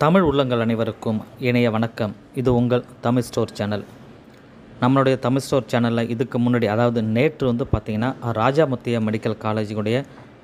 தமிழ் உள்ளங்கள் அனைவருக்கும் இணைய வணக்கம் இது உங்கள் தமிழ் ஸ்டோர் சேனல் நம்மளுடைய தமிழ் ஸ்டோர் சேனலில் இதுக்கு முன்னாடி அதாவது நேற்று வந்து பார்த்திங்கன்னா ராஜாமுத்திய மெடிக்கல் காலேஜுடைய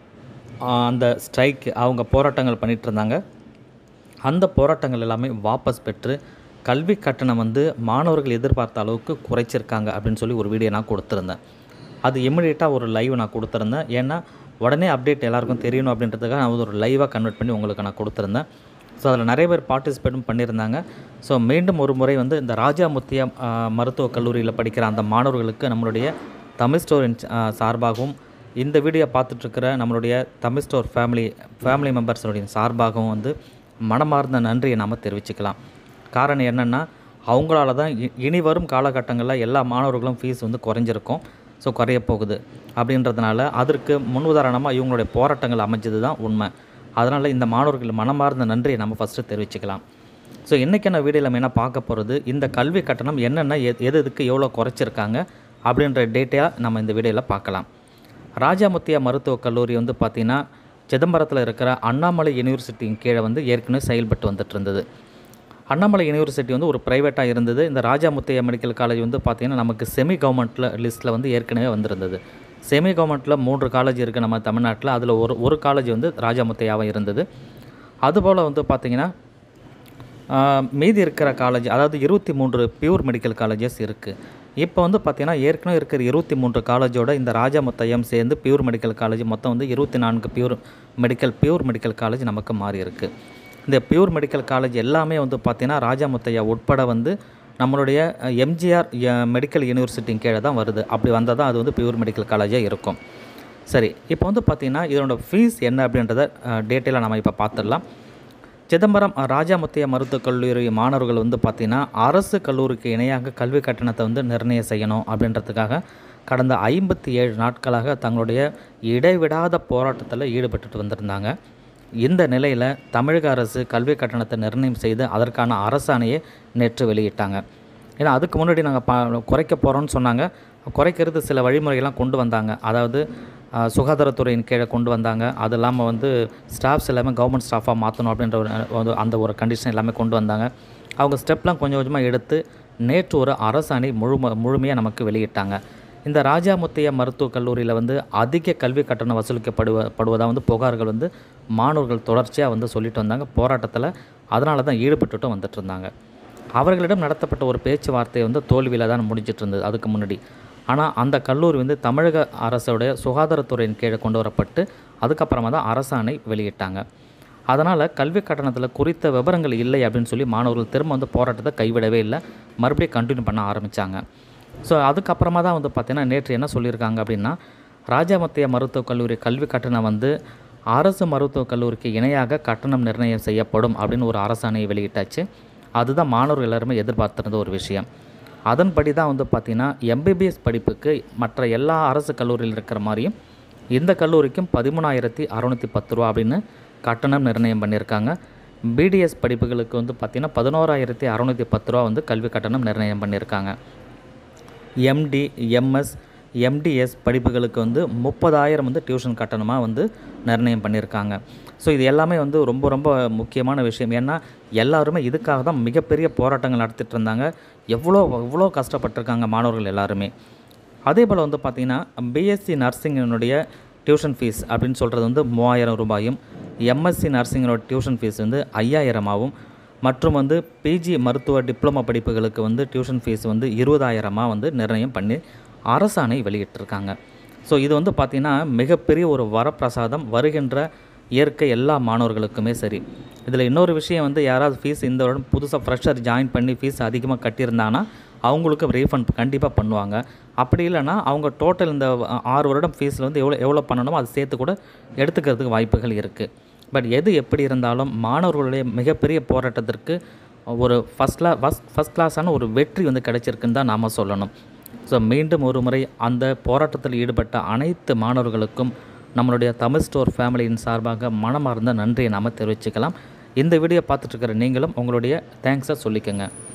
அந்த ஸ்ட்ரைக் அவங்க போராட்டங்கள் பண்ணிகிட்டு இருந்தாங்க அந்த போராட்டங்கள் எல்லாமே வாபஸ் பெற்று கல்வி கட்டணம் வந்து மாணவர்கள் எதிர்பார்த்த அளவுக்கு குறைச்சிருக்காங்க அப்படின்னு சொல்லி ஒரு வீடியோ நான் கொடுத்துருந்தேன் அது இமிடியேட்டாக ஒரு லைவ் நான் கொடுத்துருந்தேன் ஏன்னா உடனே அப்டேட் எல்லாருக்கும் தெரியணும் அப்படின்றதுக்காக நான் ஒரு லைவாக கன்வெர்ட் பண்ணி உங்களுக்கு நான் கொடுத்துருந்தேன் ஸோ அதில் நிறைய பேர் பார்ட்டிசிபேட்டும் பண்ணியிருந்தாங்க ஸோ மீண்டும் ஒரு முறை வந்து இந்த ராஜாமுத்தியா ஆ, மருத்துவக் கல்லூரியில் படிக்கிற அந்த மாணவர்களுக்கு நம்மளுடைய தமிழ் ஸ்டோரின் ஆ, சார்பாகவும் இந்த வீடியோ பார்த்துட்ருக்கிற நம்மளுடைய தமிழ் ஸ்டோர் ஃபேமிலி ஃபேமிலி மெம்பர்ஸுடைய சார்பாகவும் வந்து மனமார்ந்த நன்றியை நாம் தெரிவிச்சுக்கலாம் காரணம் என்னென்னா அவங்களால தான் இ- இனி வரும் காலகட்டங்களில் எல்லா மாணவர்களும் ஃபீஸ் வந்து குறைஞ்சிருக்கும் ஸோ குறைய போகுது அப்படின்றதுனால அதற்கு முன் உதாரணமாக இவங்களுடைய போராட்டங்கள் அமைஞ்சது தான் உண்மை அதனால் இந்த மாணவர்கள் மனமார்ந்த நன்றியை நம்ம ஃபஸ்ட்டு தெரிவிச்சுக்கலாம் ஸோ இன்றைக்கான வீடியோவில் மெயினாக பார்க்க போகிறது இந்த கல்வி கட்டணம் என்னென்ன எது எது எதுக்கு எவ்வளோ குறைச்சிருக்காங்க அப்படின்ற டேட்டையாக நம்ம இந்த வீடியோவில் பார்க்கலாம் ராஜாமுத்தியா மருத்துவக் கல்லூரி வந்து பார்த்திங்கன்னா சிதம்பரத்தில் இருக்கிற அண்ணாமலை யூனிவர்சிட்டியின் கீழே வந்து ஏற்கனவே செயல்பட்டு வந்துட்டு இருந்தது அண்ணாமலை யூனிவர்சிட்டி வந்து ஒரு ப்ரைவேட்டாக இருந்தது இந்த ராஜாமுத்தையா மெடிக்கல் காலேஜ் வந்து பார்த்திங்கன்னா நமக்கு செமி கவர்மெண்ட்டில் லிஸ்ட்டில் வந்து ஏற்கனவே வந்திருந்தது செமி கவர்மெண்ட்டில் மூன்று காலேஜ் இருக்குது நம்ம தமிழ்நாட்டில் அதில் ஒரு ஒரு காலேஜ் வந்து ராஜாமுத்தையாவாக இருந்தது அதுபோல் வந்து பார்த்திங்கன்னா ஆஹ், மீதி இருக்கிற காலேஜ் அதாவது இருபத்தி மூன்று பியூர் மெடிக்கல் காலேஜஸ் இருக்குது இப்போ வந்து பார்த்திங்கன்னா ஏற்கனவே இருக்கிற இருபத்தி மூன்று காலேஜோட இந்த ராஜாமுத்தையம் சேர்ந்து பியூர் மெடிக்கல் காலேஜ் மொத்தம் வந்து இருபத்தி நான்கு pure medical pure medical college நமக்கு மாறி இருக்கு இந்த பியூர் மெடிக்கல் காலேஜ் எல்லாமே வந்து பார்த்திங்கன்னா ராஜாமுத்தையா உட்பட வந்து நம்மளுடைய எம்ஜிஆர் மெடிக்கல் யூனிவர்சிட்டியின் கீழே தான் வருது அப்படி வந்தால் தான் அது வந்து பியூர் மெடிக்கல் காலேஜாக இருக்கும் சரி இப்போ வந்து பார்த்திங்கன்னா இதனோட ஃபீஸ் என்ன அப்படின்றத டேட்டெயில் நம்ம இப்போ பார்த்துடலாம் சிதம்பரம் அஹ், ராஜாமுத்திய மருத்துவக் கல்லூரி மாணவர்கள் வந்து பார்த்திங்கன்னா அரசு கல்லூரிக்கு இணையாக கல்வி கட்டணத்தை வந்து நிர்ணயம் செய்யணும் அப்படின்றதுக்காக கடந்த ஐம்பத்தி ஏழு நாட்களாக தங்களுடைய இடைவிடாத போராட்டத்தில் ஈடுபட்டுட்டு வந்திருந்தாங்க இந்த நிலையில் தமிழக அரசு கல்வி கட்டணத்தை நிர்ணயம் செய்து அதற்கான அரசாணையை நேற்று வெளியிட்டாங்க ஏன்னா அதுக்கு முன்னாடி நாங்கள் பா குறைக்க போகிறோம்னு சொன்னாங்க குறைக்கிறது சில வழிமுறைகள்லாம் கொண்டு வந்தாங்க அதாவது ஆஹ், சுகாதாரத்துறையின் கீழே கொண்டு வந்தாங்க அது இல்லாமல் வந்து ஸ்டாஃப்ஸ் எல்லாமே கவர்மெண்ட் ஸ்டாஃபாக மாற்றணும் அப்படின்ற ஒரு ஒரு அந்த ஒரு கண்டிஷன் எல்லாமே கொண்டு வந்தாங்க அவங்க ஸ்டெப்லாம் கொஞ்சம் கொஞ்சமாக எடுத்து நேற்று ஒரு அரசாணை முழும முழுமையாக நமக்கு வெளியிட்டாங்க இந்த ராஜாமுத்தையா மருத்துவக் கல்லூரியில் வந்து அதிக கல்வி கட்டணம் வசூலிக்கப்படுவ படுவதாக வந்து புகார்கள் வந்து மாணவர்கள் தொடர்ச்சியாக வந்து சொல்லிட்டு வந்தாங்க போராட்டத்தில் அதனால தான் ஈடுபட்டுட்டும் வந்துட்டு இருந்தாங்க அவர்களிடம் நடத்தப்பட்ட ஒரு பேச்சுவார்த்தை வந்து தோல்வியில் தான் முடிஞ்சிட்டு இருந்தது அதுக்கு முன்னாடி ஆனால் அந்த கல்லூரி வந்து தமிழக அரசோடைய சுகாதாரத்துறையின் கீழே கொண்டு வரப்பட்டு அதுக்கப்புறமா தான் அரசாணை வெளியிட்டாங்க அதனால் கல்வி கட்டணத்தில் குறித்த விவரங்கள் இல்லை அப்படின்னு சொல்லி மாணவர்கள் திரும்ப வந்து போராட்டத்தை கைவிடவே இல்லை மறுபடியும் கண்டினியூ பண்ண ஆரம்பித்தாங்க ஸோ அதுக்கப்புறமா தான் வந்து பார்த்திங்கன்னா நேற்று என்ன சொல்லியிருக்காங்க அப்படின்னா ராஜாமத்திய மருத்துவக் கல்லூரி கல்வி கட்டணம் வந்து அரசு மருத்துவக் கல்லூரிக்கு இணையாக கட்டணம் நிர்ணயம் செய்யப்படும் அப்படின்னு ஒரு அரசாணையை வெளியிட்டாச்சு அதுதான் மாணவர்கள் எல்லாருமே எதிர்பார்த்திருந்த ஒரு விஷயம் அதன்படி தான் வந்து பார்த்திங்கன்னா எம்பிபிஎஸ் படிப்புக்கு மற்ற எல்லா அரசு கல்லூரியில் இருக்கிற மாதிரியும் இந்த கல்லூரிக்கும் பதிமூணாயிரத்தி அறநூற்றி பத்து ரூபா அப்படின்னு கட்டணம் நிர்ணயம் பண்ணியிருக்காங்க பிடிஎஸ் படிப்புகளுக்கு வந்து பார்த்திங்கன்னா பதினோராயிரத்தி அறநூற்றி பத்து ரூபா வந்து கல்வி கட்டணம் நிர்ணயம் பண்ணியிருக்காங்க எம்டி எம்எஸ் எம்டிஎஸ் படிப்புகளுக்கு வந்து முப்பதாயிரம் வந்து டியூஷன் கட்டணமாக வந்து நிர்ணயம் பண்ணியிருக்காங்க ஸோ இது எல்லாமே வந்து ரொம்ப ரொம்ப முக்கியமான விஷயம் ஏன்னா எல்லாருமே இதுக்காக தான் மிகப்பெரிய போராட்டங்கள் நடத்திட்டு இருந்தாங்க எவ்வளோ எவ்வளோ கஷ்டப்பட்டிருக்காங்க மாணவர்கள் எல்லாருமே அதே போல் வந்து பார்த்திங்கன்னா பிஎஸ்சி நர்சிங்கினுடைய டியூஷன் ஃபீஸ் அப்படின்னு சொல்கிறது வந்து மூவாயிரம் ரூபாயும் எம்எஸ்சி நர்சிங்கினோட டியூஷன் ஃபீஸ் வந்து ஐயாயிரமாகவும் மற்றும் வந்து பிஜி மருத்துவ டிப்ளமோ படிப்புகளுக்கு வந்து டியூஷன் ஃபீஸ் வந்து இருபதாயிரமாக வந்து நிர்ணயம் பண்ணி அரசாணை வெளியிட்டிருக்காங்க ஸோ இது வந்து பார்த்திங்கன்னா மிகப்பெரிய ஒரு வரப்பிரசாதம் வருகின்ற இயற்கை எல்லா மாணவர்களுக்குமே சரி இதில் இன்னொரு விஷயம் வந்து யாராவது ஃபீஸ் இந்த வருடம் புதுசாக ஃப்ரெஷர் ஜாயின் பண்ணி ஃபீஸ் அதிகமாக கட்டியிருந்தாங்கன்னா அவங்களுக்கு ரீஃபண்ட் கண்டிப்பாக பண்ணுவாங்க அப்படி இல்லைன்னா அவங்க டோட்டல் இந்த அஹ், ஆறு வருடம் ஃபீஸில் வந்து எவ்வளோ எவ்வளோ பண்ணணுமோ அது சேர்த்து கூட எடுத்துக்கிறதுக்கு வாய்ப்புகள் இருக்குது பட் எது எப்படி இருந்தாலும் மாணவர்களுடைய மிகப்பெரிய போராட்டத்திற்கு ஒரு ஃபஸ்ட் கிளா ஃபஸ்ட் ஃபஸ்ட் கிளாஸான ஒரு வெற்றி வந்து கிடைச்சிருக்குன்னு தான் நாம் சொல்லணும் ஸோ மீண்டும் ஒரு முறை அந்த போராட்டத்தில் ஈடுபட்ட அனைத்து மாணவர்களுக்கும் நம்மளுடைய தமிழ் ஸ்டோர் ஃபேமிலியின் சார்பாக மனமார்ந்த நன்றியை நாம் தெரிவிச்சுக்கலாம் இந்த வீடியோ பார்த்துட்டு இருக்கிற நீங்களும் உங்களுடைய தேங்க்ஸை சொல்லிக்கோங்க